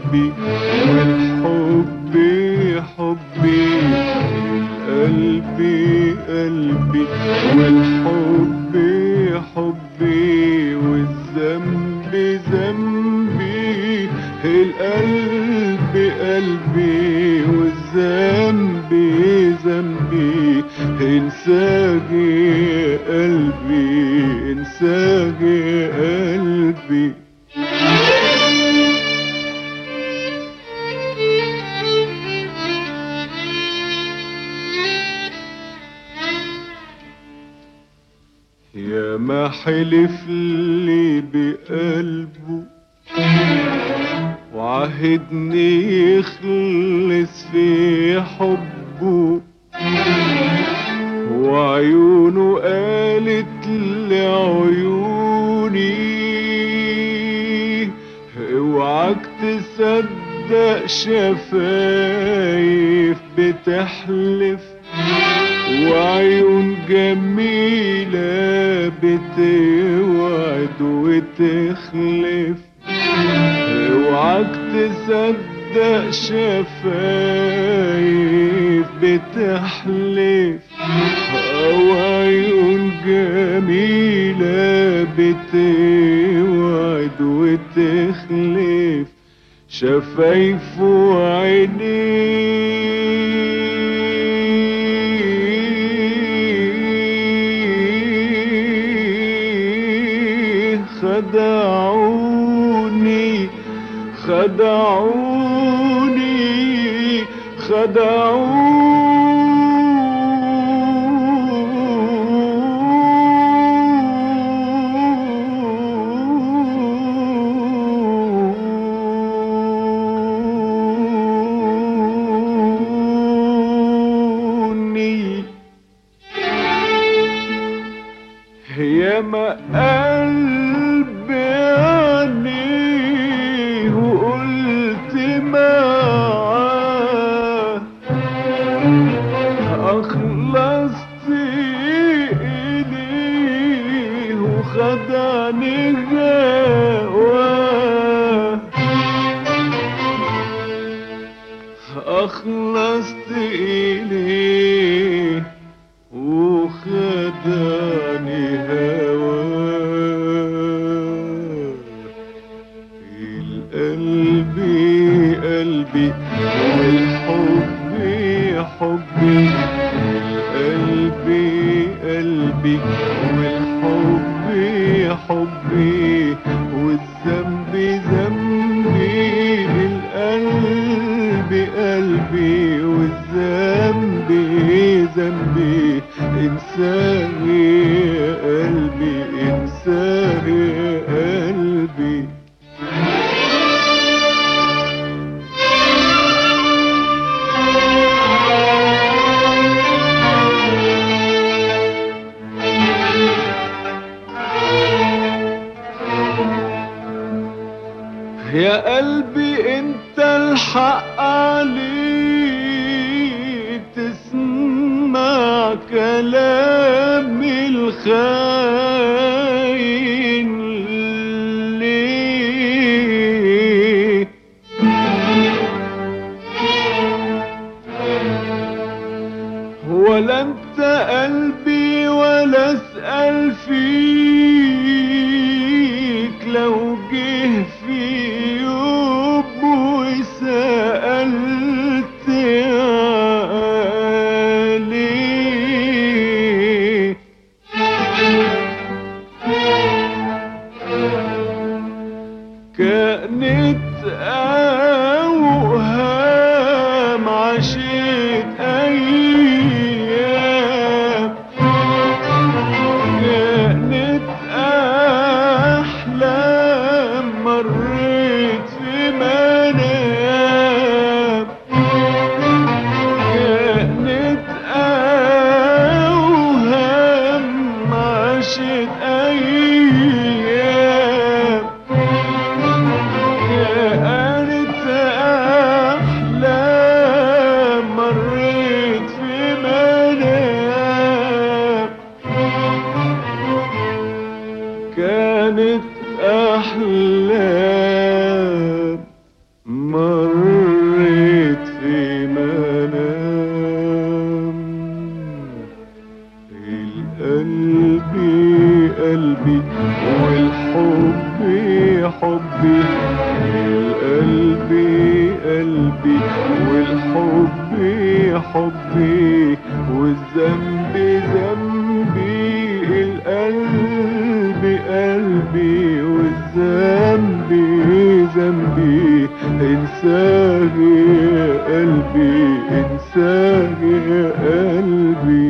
قلبي والحب حبي قلبي قلبي والحب حبي والذنب ذنبي القلب قلبي والذنب ذنبي انساجي قلبي انساجي قلبي يا ما حلف لي بقلبه وعهدني يخلص في حبه وعيونه قالت لعيوني اوعك تصدق شفايف بتحلف وعيون جميلة بتوعد وتخلف اوعك تصدق شفايف بتحلف وعيون جميلة بتوعد وتخلف شفايف وعينيه خدعوني خدعوني خدعوني يا ما قلبي عليه وقلت معاه أخلصت إليه وخدعني هواه أخلصت إليه وخدعني هواه القلب قلبي والحب حبي القلب قلبي والحب حبي والذنب ذنبي القلب قلبي والذنب ذنبي انساني قلبي انساني قلبي يا قلبي انت الحق عليك تسمع كلام الخاين ليه ولا انت قلبي ولا اسأل فيك لو جه في يوم وسألت عليه كانت أوهام عشت أيام كانت أحلام مريت في منام كانت أوهام عشت أيام كانت أحلام مريت في منام كانت أحلام حبي والذنب ذنبي القلب قلبي والذنب ذنبي انساه يا قلبي انساه يا قلبي